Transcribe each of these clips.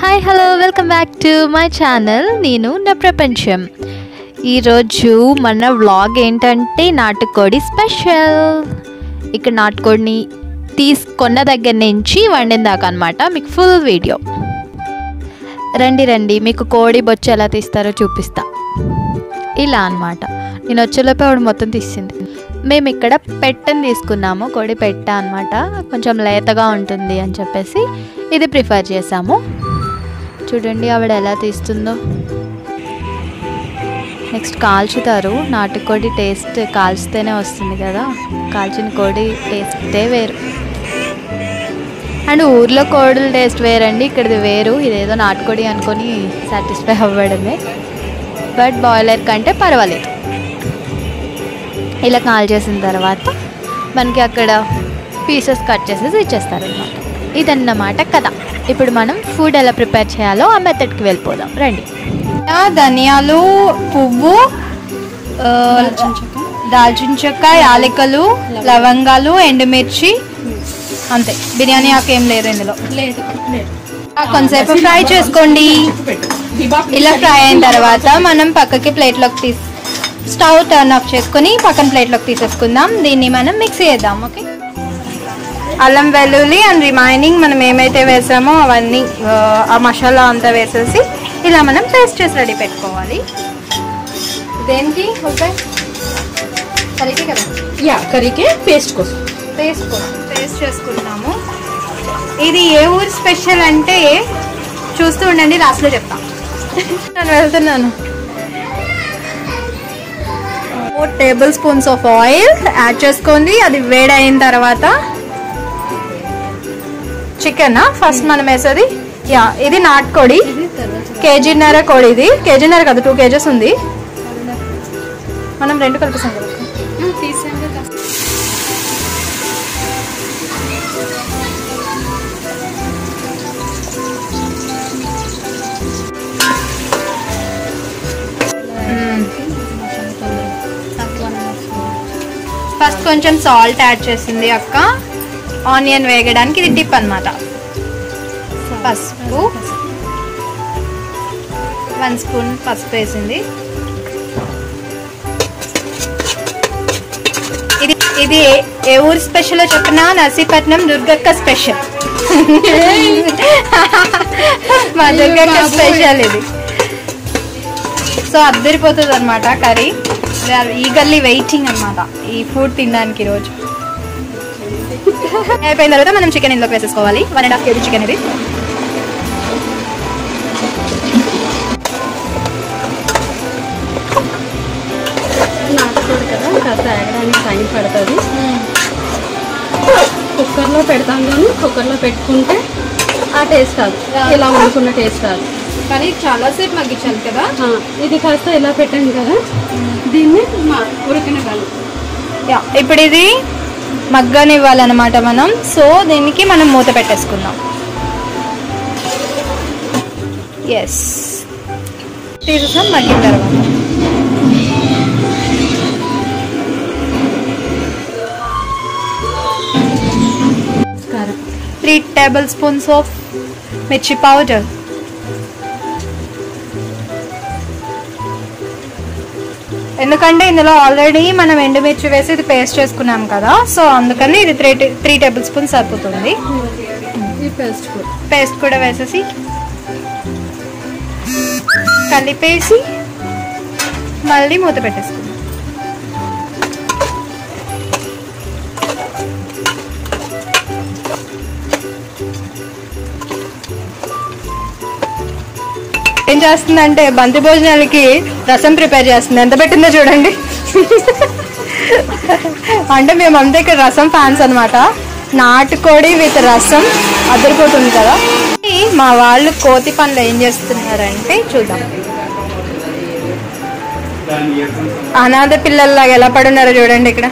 Hi hello welcome back to my channel నేను నా ప్రపంచం ఈరోజు మన వ్లాగ్ ఏంటంటే నాటుకోడి స్పెషల్ ఇక్కడ నాటుకోడిని తీసుకున్న దగ్గర నుంచి వండిన దాకా అనమాట మీకు ఫుల్ వీడియో రండి రండి మీకు కోడి బొచ్చు ఎలా తీస్తారో చూపిస్తా ఇలా అన్నమాట నేను వచ్చేలోపే ఆవిడ మొత్తం తీసింది మేము ఇక్కడ పెట్టని తీసుకున్నాము కోడి పెట్ట అనమాట కొంచెం లేతగా ఉంటుంది అని చెప్పేసి ఇది ప్రిఫర్ చేసాము చూడండి ఆవిడ ఎలా తీస్తుందో నెక్స్ట్ కాల్చుతారు నాటుకోడి టేస్ట్ కాల్చితేనే వస్తుంది కదా కాల్చిన కోడి టేస్టే వేరు అండ్ ఊర్లో కోడుల టేస్ట్ వేరండి ఇక్కడిది వేరు ఇదేదో నాటుకోడి అనుకొని సాటిస్ఫై అవ్వడమే బట్ బాయిలర్ కంటే పర్వాలేదు ఇలా కాల్ చేసిన తర్వాత మనకి అక్కడ పీసెస్ కట్ చేసేసి ఇచ్చేస్తారనమాట ఇదన్నమాట కథ ఇప్పుడు మనం ఫుడ్ ఎలా ప్రిపేర్ చేయాలో ఆ మెథడ్కి వెళ్ళిపోదాం రండి ధనియాలు పువ్వు ఆ, దాల్చిన చెక్క యాలకులు లవంగాలు ఎండుమిర్చి అంతే బిర్యానీ ఆకు ఏం లేదు ఇందులో ఆ, కొంతసేపు ఫ్రై చేసుకోండి ఇలా ఫ్రై అయిన తర్వాత మనం పక్కకి ప్లేట్లోకి తీసి స్టవ్ టర్న్ ఆఫ్ చేసుకొని పక్కన ప్లేట్లోకి తీసేసుకుందాం దీన్ని మనం మిక్సీ చేద్దాం ఓకే అల్లం వెల్లుల్లి అండ్ రిమైనింగ్ మనం ఏమైతే వేసామో అవన్నీ ఆ, ఆ మసాలా అంతా వేసేసి ఇలా మనం పేస్ట్ చేసి రెడీ పెట్టుకోవాలి దేనికి ఓకే సరిగ్గా కదా యా కర్రీకి పేస్ట్ కోసం పేస్ట్ కోసం పేస్ట్ చేసుకుంటున్నాము ఇది ఏ ఊరు స్పెషల్ అంటే చూస్తూ ఉండండి లాస్ట్లో చెప్తా నేను వెళ్తున్నాను four tablespoons of oil add చేసుకోండి అది వేడైన తర్వాత చికెన్ ఫస్ట్ మనం వేసేది యా ఇది నాటుకోడి కేజీన్నర కోడి ఇది కేజీన్నర కదా టూ కేజెస్ ఉంది మనం రెండు కలిపిస్తాం కదా ఫస్ట్ కొంచెం సాల్ట్ యాడ్ చేసింది అక్క ఆనియన్ వేగడానికి ఇది టిప్ అన్నమాట పసుపు వన్ స్పూన్ పసుపు వేసింది ఇది ఇది ఏ- ఏ ఊరు స్పెషల్ చెప్పిన నర్సీపట్నం దుర్గక్క స్పెషల్ మా దుర్గక్క స్పెషల్ ఇది సో అద్దరిపోతుంది అనమాట కర్రీ ఈగల్లీ వెయిటింగ్ అన్నమాట ఈ ఫుడ్ తినడానికి రోజు అయిపోయిన తర్వాత మనం చికెన్ ఇందులోకి వేసేసుకోవాలి one and half KG chicken ఇది నాటుకోడు కదా కాస్త ఆగడానికి టైం పడుతుంది కుక్కర్లో పెడతాం కానీ కుక్కర్లో పెట్టుకుంటే ఆ టేస్ట్ రాదు ఇలా వండుకున్న టేస్ట్ రాదు కానీ చాలాసేపు మగ్గించాలి కదా ఆ, ఇది కాస్త ఇలా పెట్టండి కదా దీన్ని మా ఉడికిన కాదు యా ఇప్పుడు ఇది మగ్గనివ్వాలన్నమాట మనం సో దీనికి మనం మూత పెట్టేసుకుందాం ఎస్ తీసేసాం మగ్గిన తర్వాత కారం త్రీ టేబుల్ స్పూన్స్ ఆఫ్ మిర్చి పౌడర్ ఎందుకంటే ఇందులో ఆల్రెడీ మనం ఎండుమిర్చి వేసి ఇది పేస్ట్ చేసుకున్నాం కదా సో అందుకని ఇది త్రీ త్రీ టేబుల్ స్పూన్స్ సరిపోతుంది ఈ పేస్ట్ కూడా పేస్ట్ కూడా వేసేసి కలిపేసి మళ్ళీ మూత పెట్టేసుకుందాం ఏం చేస్తుందంటే బంతి భోజనాలకి రసం ప్రిపేర్ చేస్తుంది ఎంత పెట్టిందో చూడండి అంటే మేము అంతే ఇక్కడ రసం ఫ్యాన్స్ అనమాట నాటుకోడి విత్ రసం అదిరిపోతుంది కదా ఈ మా వాళ్ళు కోతి పనులు ఏం చేస్తున్నారంటే చూద్దాం అనాథ పిల్లల్లాగా ఎలా పడున్నారో చూడండి ఇక్కడ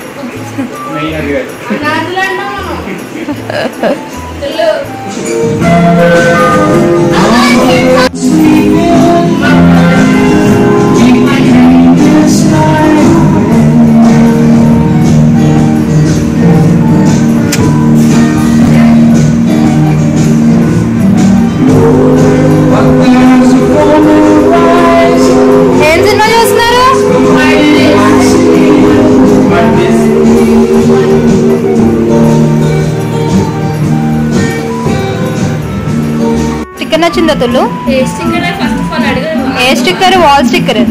Lord, స్టిక్కర్ నచ్చిందా తుల్లు టేస్ట్ ఇక్కడ ఫస్ట్ ఆఫ్ ఆల్ అడిగారు ఏ స్టిక్కర్ వాల్ స్టిక్కర్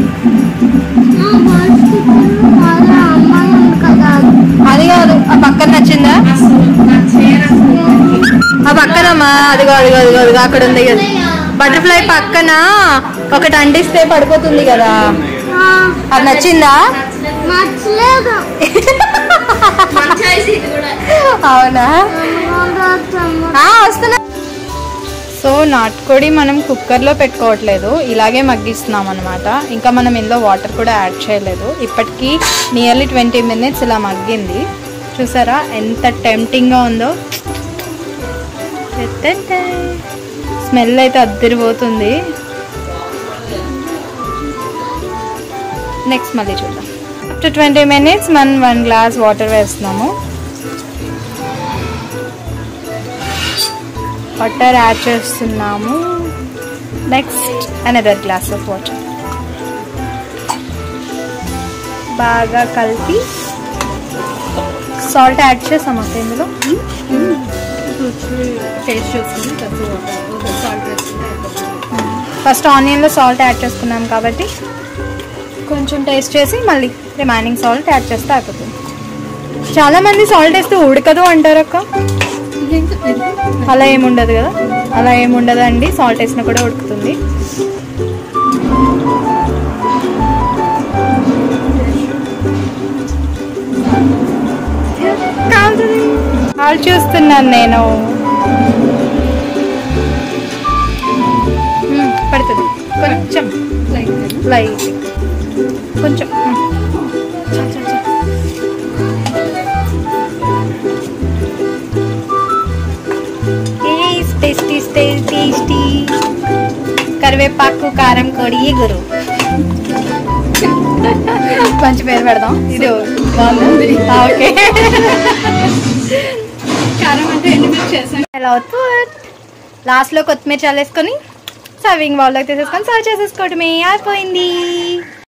అది కాదు ఆ పక్కన నచ్చిందా అసలు నా చీర అసలు ఆ పక్కనమ్మా అదిగో అదిగో అదిగో అదిగో అక్కడ ఉంది కదా బటర్ఫ్లై పక్కన ఒకటి అంటిస్తే పడిపోతుంది కదా అది నచ్చిందా నచ్చలేదు మంచి ఐస్ ఇది కూడా అవునా ఆ, వస్తున్నా సో నాటుకోడి మనం కుక్కర్లో పెట్టుకోవట్లేదు ఇలాగే మగ్గిస్తున్నాం అనమాట ఇంకా మనం ఇందులో వాటర్ కూడా యాడ్ చేయలేదు ఇప్పటికీ నియర్లీ ట్వంటీ మినిట్స్ ఇలా మగ్గింది చూసారా ఎంత టెంప్టింగ్గా ఉందో స్మెల్ అయితే అద్దరిపోతుంది నెక్స్ట్ మళ్ళీ చూద్దాం ఆఫ్టర్ ట్వంటీ మినిట్స్ మనం వన్ గ్లాస్ వాటర్ వేస్తున్నాము వాటర్ యాడ్ చేస్తున్నాము next another glass of water బాగా కలిపి సాల్ట్ యాడ్ చేసాం అక్క ఇందులో టేస్ట్ చూసుకుని తక్కువ సాల్ట్ వేసుకుంటే అయిపోతుంది. ఫస్ట్ ఆనియన్లో సాల్ట్ యాడ్ చేసుకున్నాం కాబట్టి కొంచెం టేస్ట్ చేసి మళ్ళీ రిమైనింగ్ సాల్ట్ యాడ్ చేస్తే అయిపోతుంది చాలా మంది సాల్ట్ వేస్తే ఉడకదు అంటారు అక్క అలా ఏముండదు కదా అలా ఏముండదు అండి సాల్ట్ వేసినా కూడా ఉడుకుతుంది వాళ్ళు చూస్తున్నాను నేను మ్మ్, పడుతుంది కొంచెం లైక్ లైట్ కొంచెం మ్మ్. చాలు, చాలు, చాలు. ఏయ్, టేస్టీ టేస్టీ టేస్టీ కరివేపాకు కారం కొడి గురు మంచి పేరు పెడదాం ఇది బాగుంది ఓకే కారం అంటే ఎండుమిర్చి చేసాను ఎలా అవుతుంది లాస్ట్లో కొత్తిమీర చల్లేసుకొని సర్వింగ్ బౌల్లోకి తీసేసుకొని సర్వ్ చేసేసుకోవటమే అయిపోయింది